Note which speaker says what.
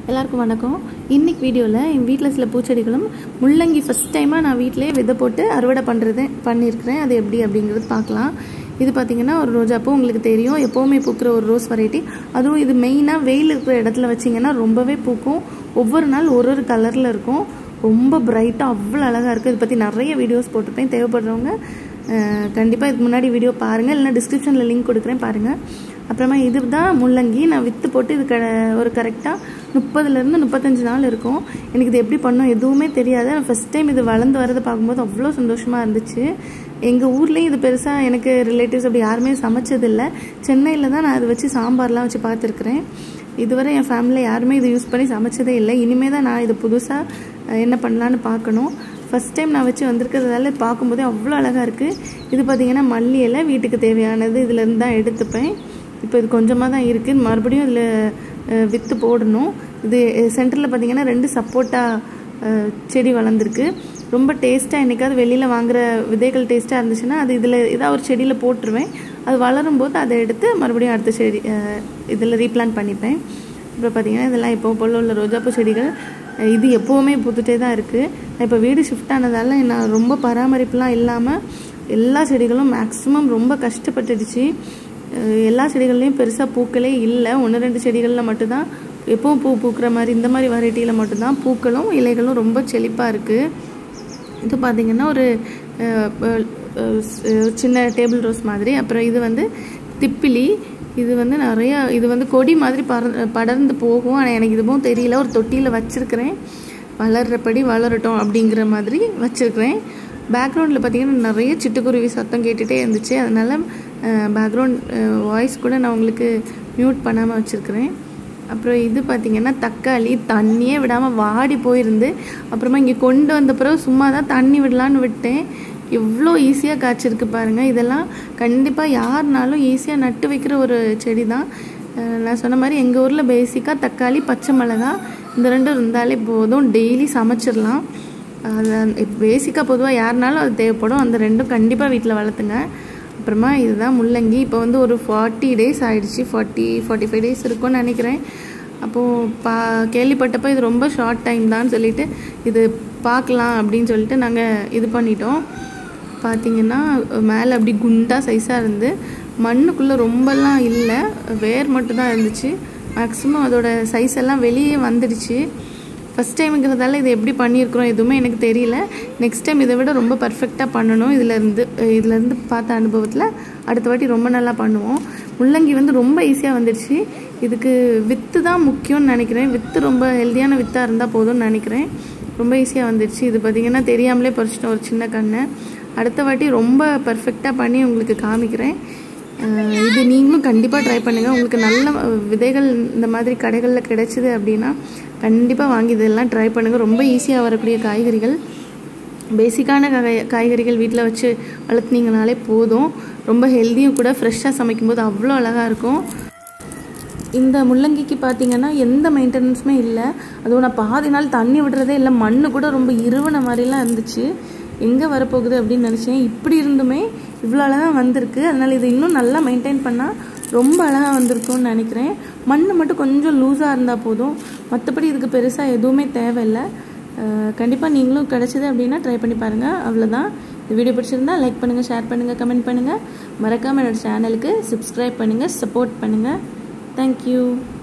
Speaker 1: எல்லாருக்கும் வணக்கம் இன்னைக்கு வீடியோவில் என் வீட்டில் சில பூச்செடிகளும் முள்ளங்கி ஃபஸ்ட் டைமாக நான் வீட்டிலே விதை போட்டு அறுவடை பண்ணுறது பண்ணியிருக்கிறேன் அது எப்படி அப்படிங்கிறது பார்க்கலாம் இது பார்த்தீங்கன்னா ஒரு ரோஜாப்பூ உங்களுக்கு தெரியும் எப்போவுமே பூக்கிற ஒரு ரோஸ் வெரைட்டி அதுவும் இது மெயினாக வெயில் இருக்கிற இடத்துல வச்சிங்கன்னா ரொம்பவே பூக்கும் ஒவ்வொரு நாள் ஒரு ஒரு கலரில் இருக்கும் ரொம்ப பிரைட்டாக அவ்வளோ அழகாக இருக்குது இதை பற்றி நிறைய வீடியோஸ் போட்டிருப்பேன் தேவைப்படுறவங்க கண்டிப்பாக இதுக்கு முன்னாடி வீடியோ பாருங்கள் இல்லைனா டிஸ்கிரிப்ஷனில் லிங்க் கொடுக்குறேன் பாருங்கள் அப்புறமா இது தான் முள்ளங்கி நான் விற்று போட்டு இது க ஒரு கரெக்டாக முப்பதுலேருந்து முப்பத்தஞ்சு நாள் இருக்கும் எனக்கு இது எப்படி பண்ணோம் எதுவுமே தெரியாது நான் ஃபஸ்ட் டைம் இது வளர்ந்து வரதை பார்க்கும்போது அவ்வளோ சந்தோஷமாக இருந்துச்சு எங்கள் ஊர்லேயும் இது பெருசாக எனக்கு ரிலேட்டிவ்ஸ் அப்படி யாருமே சமைச்சதில்லை சென்னையில் தான் நான் அதை வச்சு சாம்பார்லாம் வச்சு பார்த்துருக்குறேன் இதுவரை என் ஃபேமிலியில் யாருமே இது யூஸ் பண்ணி சமைச்சதே இல்லை இனிமேல் தான் நான் இது புதுசாக என்ன பண்ணலான்னு பார்க்கணும் ஃபஸ்ட் டைம் நான் வச்சு வந்திருக்கிறதால பார்க்கும்போதே அவ்வளோ அழகாக இருக்குது இது பார்த்திங்கன்னா மல்லி இலை வீட்டுக்கு தேவையானது இதுலேருந்து தான் எடுத்துப்பேன் இப்போ இது கொஞ்சமாக தான் இருக்குது மறுபடியும் இதில் விற்று போடணும் இது சென்டரில் பார்த்திங்கன்னா ரெண்டு சப்போட்டா செடி வளர்ந்துருக்கு ரொம்ப டேஸ்ட்டாக என்றைக்காவது வெளியில் வாங்குகிற விதைகள் டேஸ்ட்டாக இருந்துச்சுன்னா அது இதில் இதாக ஒரு செடியில் போட்டுருவேன் அது வளரும் போது அதை எடுத்து மறுபடியும் அடுத்த செடி இதில் ரீப்ளான் பண்ணிப்பேன் அப்புறம் பார்த்திங்கன்னா இதெல்லாம் எப்போ போல் உள்ள ரோஜாப்பூ செடிகள் இது எப்போவுமே பூத்துட்டே தான் இருக்குது நான் இப்போ வீடு ஷிஃப்ட் ஆனதால் நான் ரொம்ப பராமரிப்புலாம் இல்லாமல் எல்லா செடிகளும் மேக்ஸிமம் ரொம்ப கஷ்டப்பட்டுடுச்சு எல்லா செடிகள்லேயும் பெருசாக பூக்களே இல்லை ஒன்று ரெண்டு செடிகளில் மட்டும்தான் எப்பவும் பூ பூக்கிற மாதிரி இந்த மாதிரி வெரைட்டியில் மட்டும்தான் பூக்களும் இலைகளும் ரொம்ப செழிப்பாக இருக்குது இது பார்த்திங்கன்னா ஒரு சின்ன டேபிள் ரோஸ் மாதிரி அப்புறம் இது வந்து திப்பிலி இது வந்து நிறைய இது வந்து கொடி மாதிரி பற படர்ந்து போகும் ஆனால் எனக்கு இதுவும் தெரியல ஒரு தொட்டியில் வச்சுருக்கிறேன் வளர்றபடி வளரட்டும் அப்படிங்கிற மாதிரி வச்சுருக்கிறேன் பேக்ரவுண்டில் பார்த்திங்கன்னா நிறைய சிட்டுக்குருவி சத்தம் கேட்டுகிட்டே இருந்துச்சு அதனால் பேக்ரவுண்ட் வாய்ஸ் கூட நான் உங்களுக்கு மியூட் பண்ணாமல் வச்சுருக்கிறேன் அப்புறம் இது பார்த்திங்கன்னா தக்காளி தண்ணியே விடாமல் வாடி போயிருந்து அப்புறமா இங்கே கொண்டு வந்த பிறகு சும்மா தான் தண்ணி விடலான்னு விட்டேன் எவ்வளோ ஈஸியாக காய்ச்சிருக்கு பாருங்கள் இதெல்லாம் கண்டிப்பாக யாருனாலும் ஈஸியாக நட்டு வைக்கிற ஒரு செடி தான் நான் சொன்ன மாதிரி எங்கள் ஊரில் பேசிக்காக தக்காளி பச்சை மிளகா இந்த ரெண்டும் இருந்தாலே போதும் டெய்லி சமைச்சிடலாம் அது பேசிக்காக பொதுவாக யாருனாலும் அது தேவைப்படும் அந்த ரெண்டும் கண்டிப்பாக வீட்டில் வளர்த்துங்க அப்புறமா இதுதான் முள்ளங்கி இப்போ வந்து ஒரு ஃபார்ட்டி டேஸ் ஆகிடுச்சு ஃபார்ட்டி ஃபார்ட்டி ஃபைவ் டேஸ் இருக்கும்னு நினைக்கிறேன் அப்போது பா கேள்விப்பட்டப்போ இது ரொம்ப ஷார்ட் டைம் தான் சொல்லிட்டு இது பார்க்கலாம் அப்படின்னு சொல்லிட்டு நாங்கள் இது பண்ணிட்டோம் பார்த்திங்கன்னா மேலே அப்படி குண்டாக சைஸாக இருந்து மண்ணுக்குள்ளே ரொம்பலாம் இல்லை வேர் மட்டும்தான் இருந்துச்சு மேக்ஸிமம் அதோட சைஸ் எல்லாம் வெளியே வந்துடுச்சு ஃபஸ்ட் டைமுங்கிறதால இதை எப்படி பண்ணியிருக்கிறோம் எதுவுமே எனக்கு தெரியல நெக்ஸ்ட் டைம் இதை விட ரொம்ப பர்ஃபெக்டாக பண்ணணும் இதுலேருந்து இதுலேருந்து பார்த்த அனுபவத்தில் அடுத்த வாட்டி ரொம்ப நல்லா பண்ணுவோம் முள்ளங்கி வந்து ரொம்ப ஈஸியாக வந்துடுச்சு இதுக்கு வித்து தான் முக்கியம்னு நினைக்கிறேன் வித்து ரொம்ப ஹெல்த்தியான வித்தாக இருந்தால் போதும்னு நினைக்கிறேன் ரொம்ப ஈஸியாக வந்துடுச்சு இது பார்த்திங்கன்னா தெரியாமலே பறிச்சிட்டோம் ஒரு சின்ன கண்ணை அடுத்த வாட்டி ரொம்ப பர்ஃபெக்டாக பண்ணி உங்களுக்கு காமிக்கிறேன் இது நீங்களும் கண்டிப்பாக ட்ரை பண்ணுங்கள் உங்களுக்கு நல்ல விதைகள் இந்த மாதிரி கடைகளில் கிடைச்சிது அப்படின்னா கண்டிப்பாக வாங்கி இதெல்லாம் ட்ரை பண்ணுங்கள் ரொம்ப ஈஸியாக வரக்கூடிய காய்கறிகள் பேசிக்கான காய் காய்கறிகள் வீட்டில் வச்சு வளர்த்துனீங்கனாலே போதும் ரொம்ப ஹெல்த்தியும் கூட ஃப்ரெஷ்ஷாக சமைக்கும்போது அவ்வளோ அழகாக இருக்கும் இந்த முள்ளங்கிக்கு பார்த்தீங்கன்னா எந்த மெயின்டெனன்ஸுமே இல்லை அதுவும் நான் பாதி நாள் தண்ணி விடுறதே இல்லை மண் கூட ரொம்ப இருவன மாதிரிலாம் இருந்துச்சு எங்கே வரப்போகுது அப்படின்னு நினச்சேன் இப்படி இருந்துமே இவ்வளோ அழகாக வந்திருக்கு அதனால் இது இன்னும் நல்லா மெயின்டைன் பண்ணால் ரொம்ப அழகாக வந்திருக்கும்னு நினைக்கிறேன் மண் மட்டும் கொஞ்சம் லூஸாக இருந்தால் போதும் மற்றபடி இதுக்கு பெருசாக எதுவுமே தேவையில்லை கண்டிப்பாக நீங்களும் கிடச்சிது அப்படின்னா ட்ரை பண்ணி பாருங்கள் அவ்வளோதான் இந்த வீடியோ பிடிச்சிருந்தா லைக் பண்ணுங்கள் ஷேர் பண்ணுங்கள் கமெண்ட் பண்ணுங்கள் மறக்காமல் என்னோடய சேனலுக்கு சப்ஸ்கிரைப் பண்ணுங்கள் சப்போர்ட் பண்ணுங்கள் தேங்க்யூ